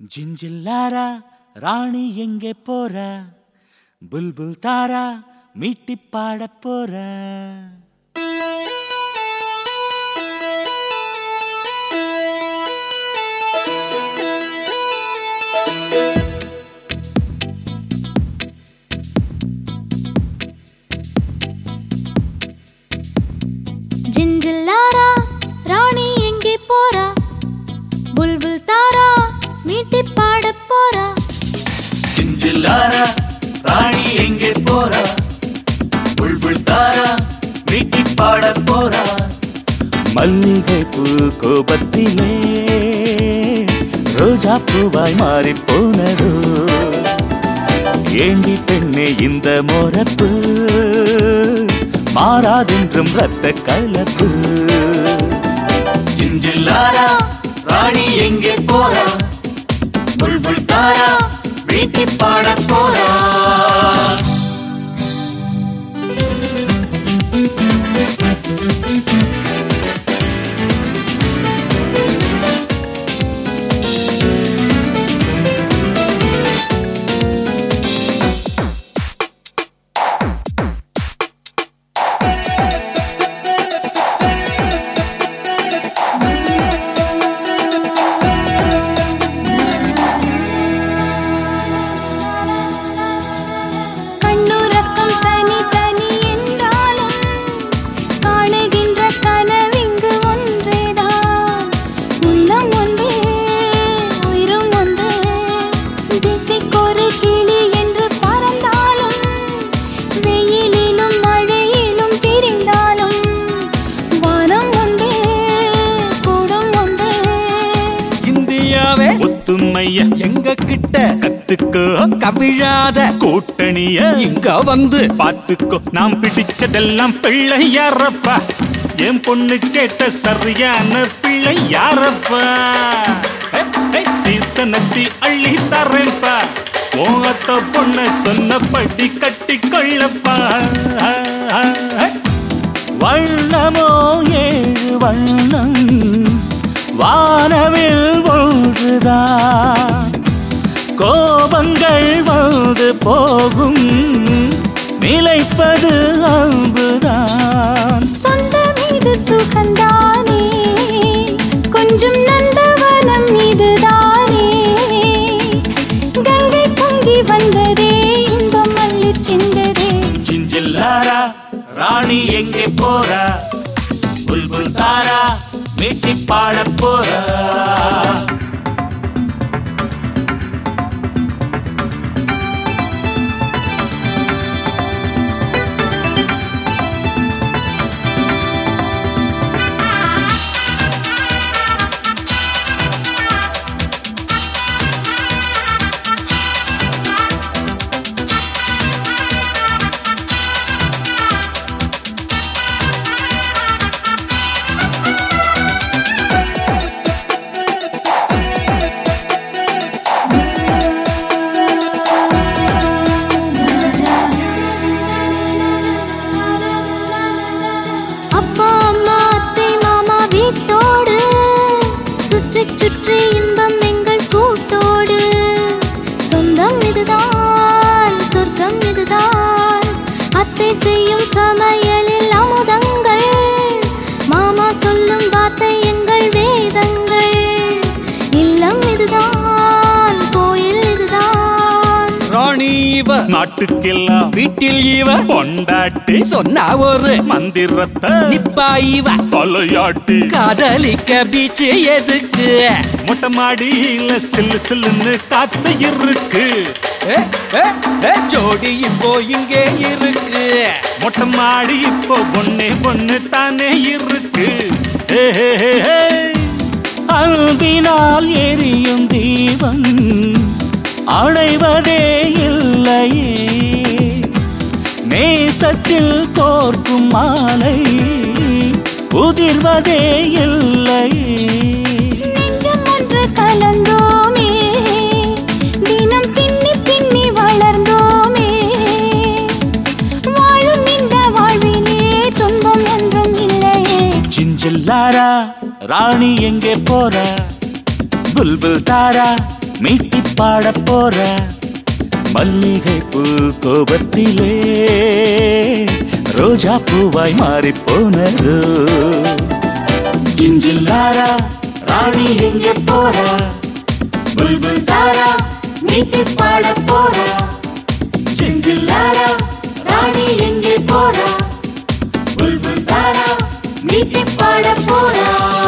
ஜிஞ்சில்லாரா ராணி எங்கே போற புல்புல் தாரா மீட்டி பாட போற ஜிஞ்சில்லாரா ராணி எங்கே போறா புல்புல் தாரா மீட்டி பாட போறா ஜிஞ்சில்லாரா ராணி எங்கே போறா புல்புல் தாரா மீட்டி பாட போறா மல்லிகை பூ கோபத்திலே ரோஜா பூவாய் மாறி போனதோ ஏண்டி பெண்ணே இந்த மோரப்பு மாறாதென்றும் ரத்த கலப்பு ஜிஞ்சில்லாரா ராணி எங்கே போறா புல்புல் தாரா வீட்டி பாட போறா கண்ணுறக்கம் தனி தனி என்றாலும் காணுகின்ற கனவிங்கு ஒன்றேதான் உள்ளம் ஒன்றே உயிரும் ஒன்றே திசைக்கொரு கிளி என்று பறந்தாலும் வெயிலிலும் மழையிலும் பிரிந்தாலும் வானம் ஒன்றே கூடும் ஒன்றே இந்தியாவே முத்துமைய எங்க கிட்ட கத்துக்கோ கவிழாத கூட்டணிய இங்க வந்து பாத்துக்கோ நாம் பிடிச்சதெல்லாம் பிள்ளை யாரப்பா என் பொண்ணு கேட்ட சரியான பிள்ளை யாரப்பா சீசனத்தி அள்ளி தரேன்பா ஓத்த பொண்ண சொன்னபடி கட்டி கொள்ளப்பா வண்ணமோ ஏழு வண்ணம் வானவில் ஒன்றுதான் கோபங்கள் வந்து போகும் நிலைப்பது அன்புதான் சொந்த மீது சுகந்தானே கொஞ்சம் நந்தவனம் இதுதானே கங்கை பொங்கி வந்ததே இன்பம் மல்லி சிந்ததே சிஞ்சில்லாரா ராணி எங்கே போறா புல்புல் தாரா மீட்டி பாட போறா அப்பா அம்மா அத்தை மாமா வீட்டோடு சுற்றி சுற்றி இன்பம் எங்கள் கூட்டோடு சொந்தம் இதுதான் சொர்க்கம் இதுதான் அத்தை செய்யும் சமையலில் அமுதங்கள் மாமா சொல்லும் வார்த்தை எங்கள் வேதங்கள் இல்லம் இதுதான் கோயில் இதுதான் ராணி இவ நாட்டுக்கெல்லாம் வீட்டில் இவ பொண்டாட்டி சொன்னா ஒரு மந்திரத்தை நிப்பா இவ தலையாட்டி காதலிக்க பீச்சு எதுக்கு மொட்டை மாடியில சில்லு சில்லுன்னு காத்து இருக்கு ஏ, ஏ, ஏ, ஜோடி இப்போ இங்கே இருக்கு மொட்டை மாடி இப்போ ஒன்னே ஒன்னு தானே இருக்கு ஹே, ஹே, ஹே, ஹே. அன்பினால் எரியும் தீபம் அடைவதே இல்லையே நேசத்தில் கோர்க்கும் மாலை உதிர்வதே இல்லையே நெஞ்சம் ஒன்று கலந்தோமே தினம் பின்னி பின்னி வளர்ந்தோமே வாழும் இந்த வாழ்விலே துன்பம் என்றும் இல்லையே ஜிஞ்சில்லாரா ராணி எங்கே போற புல்புல் தாரா மீட்டி பாட போறா மல்லிகை பூ கோபத்திலே ரோஜா பூவாய் மாறி போனது ஜிஞ்சில்லாரா ராணி எங்கே போறா புல்புல் தாரா மீட்டி பாட போறா ஜிஞ்சில்லாரா ராணி எங்கே போறா புல்புல் தாரா மீட்டி பாட போறா